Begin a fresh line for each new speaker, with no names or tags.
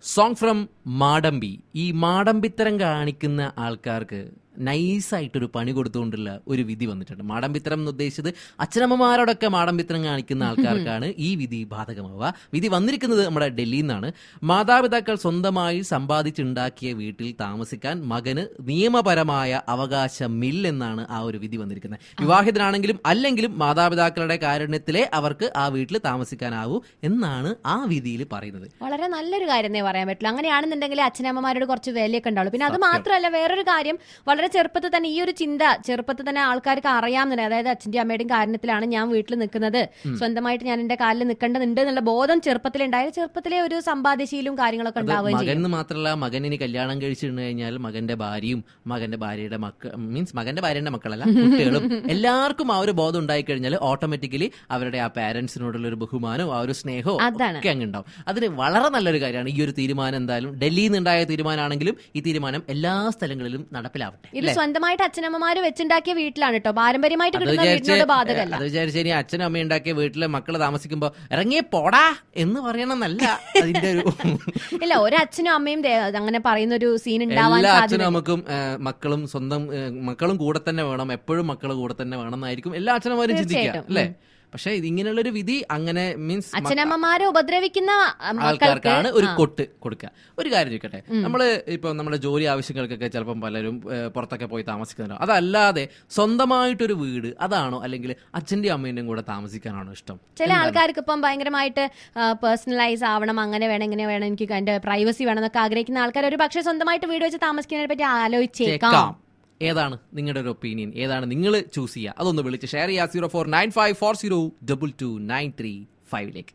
Song from മാടമ്പി ഈ മാടമ്പിത്തരം കാണിക്കുന്ന ആൾക്കാർക്ക് നൈസായിട്ടൊരു പണി കൊടുത്തുകൊണ്ടുള്ള ഒരു വിധി വന്നിട്ടുണ്ട് മാടമ്പിത്തരം എന്ന് ഉദ്ദേശിച്ചത് അച്ഛനമ്മമാരോടൊക്കെ മാടമ്പിത്തരം കാണിക്കുന്ന ആൾക്കാർക്കാണ് ഈ വിധി ബാധകമാവുക വിധി വന്നിരിക്കുന്നത് നമ്മുടെ ഡൽഹിയിൽ നിന്നാണ് മാതാപിതാക്കൾ സ്വന്തമായി സമ്പാദിച്ചുണ്ടാക്കിയ വീട്ടിൽ താമസിക്കാൻ മകന് നിയമപരമായ അവകാശമില്ലെന്നാണ് ആ ഒരു വിധി വന്നിരിക്കുന്നത് വിവാഹിതനാണെങ്കിലും അല്ലെങ്കിലും മാതാപിതാക്കളുടെ കാരുണ്യത്തിലെ അവർക്ക് ആ വീട്ടിൽ താമസിക്കാനാവൂ എന്നാണ് ആ വിധിയിൽ പറയുന്നത്
വളരെ നല്ലൊരു കാര്യം എന്നേ പറയാൻ പറ്റില്ല അങ്ങനെയാണെന്നുണ്ടെങ്കിൽ അച്ഛനമ്മമാരോട് കുറച്ച് വിലയൊക്കെ ഉണ്ടാവുള്ളൂ പിന്നെ അത് മാത്രമല്ല വേറൊരു കാര്യം വളരെ ചെറുപ്പത്തിൽ തന്നെ ഈ ഒരു ചിന്ത ചെറുപ്പത്തിൽ തന്നെ ആൾക്കാർക്ക് അറിയാമെന്നുണ്ട് അതായത് അച്ഛന്റെ അമ്മയുടെയും കാരണത്തിലാണ് ഞാൻ വീട്ടിൽ നിൽക്കുന്നത് സ്വന്തമായിട്ട് ഞാൻ എന്റെ കാലിൽ നിൽക്കേണ്ടതുണ്ട് എന്നുള്ള ബോധം ചെറുപ്പത്തിൽ ഉണ്ടായ ചെറുപ്പത്തിലെ ഒരു സമ്പാദ്യശീലവും കാര്യങ്ങളൊക്കെ
അത്
ഉണ്ടാവുകയും
മകൻ
ചെയ്യും
എന്ന് മാത്രമല്ല മകൻ ഇനി കല്യാണം കഴിച്ചിരുന്നു കഴിഞ്ഞാൽ മകന്റെ ഭാര്യയും മകന്റെ ഭാര്യയുടെ മക്ക മീൻസ് മകന്റെ ഭാര്യയുടെ മക്കളല്ല കുട്ടികളും എല്ലാവർക്കും ആ ഒരു ബോധം ഉണ്ടായി കഴിഞ്ഞാൽ ഓട്ടോമാറ്റിക്കലി അവരുടെ ആ പാരന്റ്സിനോടുള്ള ഒരു ബഹുമാനവും ആ ഒരു സ്നേഹവും
അതാണ്.
ഒക്കെ അങ്ങ് ഉണ്ടാവും അതിന് വളരെ നല്ലൊരു കാര്യമാണ് ഈ ഒരു തീരുമാനം എന്തായാലും ഡൽഹിയിൽ നിന്നുണ്ടായ തീരുമാനമാണെങ്കിലും ഈ തീരുമാനം എല്ലാ സ്ഥലങ്ങളിലും നടപ്പിലാവട്ടെ
ഇത് സ്വന്തമായിട്ട് അച്ഛനമ്മമാര് വെച്ചുണ്ടാക്കിയ വീട്ടിലാണ് കേട്ടോ പാരമ്പര്യമായിട്ട്
അത്
കിട്ടുന്ന
വിചാരിച്ച്
വീടിനോട് ബാധകല്ല
അത് വിചാരിച്ച് ഇനി അച്ഛനും അമ്മയും ഉണ്ടാക്കിയ വീട്ടിലെ മക്കള് താമസിക്കുമ്പോ ഇറങ്ങിയേ പോടാ എന്ന് പറയണമെന്നല്ല അതിന്റെ ഒരു
ഇല്ല ഒരു അച്ഛനും അമ്മയും ദേ- അങ്ങനെ പറയുന്ന ഒരു സീൻ ഉണ്ടാവാൻ
എല്ലാ
സാധ്യത
അച്ഛനും നമുക്കും മക്കളും സ്വന്തം ഏ, മക്കളും കൂടെ തന്നെ വേണം എപ്പോഴും മക്കൾ കൂടെ തന്നെ വേണം എന്നായിരിക്കും എല്ലാ അച്ഛനമാരും ചിന്തിക്കുക
തീർച്ചയായിട്ടും.
അല്ലേ പക്ഷെ ഇങ്ങനെയുള്ളൊരു വിധി അങ്ങനെ മീൻസ്
അച്ഛനമ്മമാരെ ഉപദ്രവിക്കുന്ന ആ, മക്കൾക്ക്
ആൾക്കാർക്കാണ് ഒരു
ആ.
കൊട്ട് കൊടുക്കുക ഒരു കാര്യം ചോദിക്കട്ടെ നമ്മള് ഇപ്പൊ നമ്മുടെ ജോലി ആവശ്യങ്ങൾക്കൊക്കെ ചിലപ്പം പലരും ഏ, പുറത്തൊക്കെ പോയി താമസിക്കുന്നുണ്ടോ അതല്ലാതെ സ്വന്തമായിട്ടൊരു വീട് അതാണോ അല്ലെങ്കിൽ അച്ഛന്റെയും അമ്മേന്റെയും കൂടെ താമസിക്കാനാണോ ഇഷ്ടം
ചില ആൾക്കാർക്ക് ഇപ്പം ഭയങ്കരമായിട്ട് പേഴ്സണലൈസ് ആവണം അങ്ങനെ വേണം ഇങ്ങനെ വേണം എനിക്ക് എന്റെ പ്രൈവസി വേണം എന്നൊക്കെ ആഗ്രഹിക്കുന്ന ആൾക്കാർ ഒരു പക്ഷേ സ്വന്തമായിട്ട് വീട് വെച്ച് താമസിക്കുന്നതിനെ പറ്റി ആലോചിച്ചേക്കാം
കേൾക്കാം ഏതാണ് നിങ്ങളുടെ ഒരു ഒപ്പീനിയൻ ഏതാണ് നിങ്ങൾ ചൂസ് ചെയ്യുക അതൊന്ന് വിളിച്ച് ഷെയർ ചെയ്യുക zero four nine five four zero double two nine three ഫൈവിലേക്ക്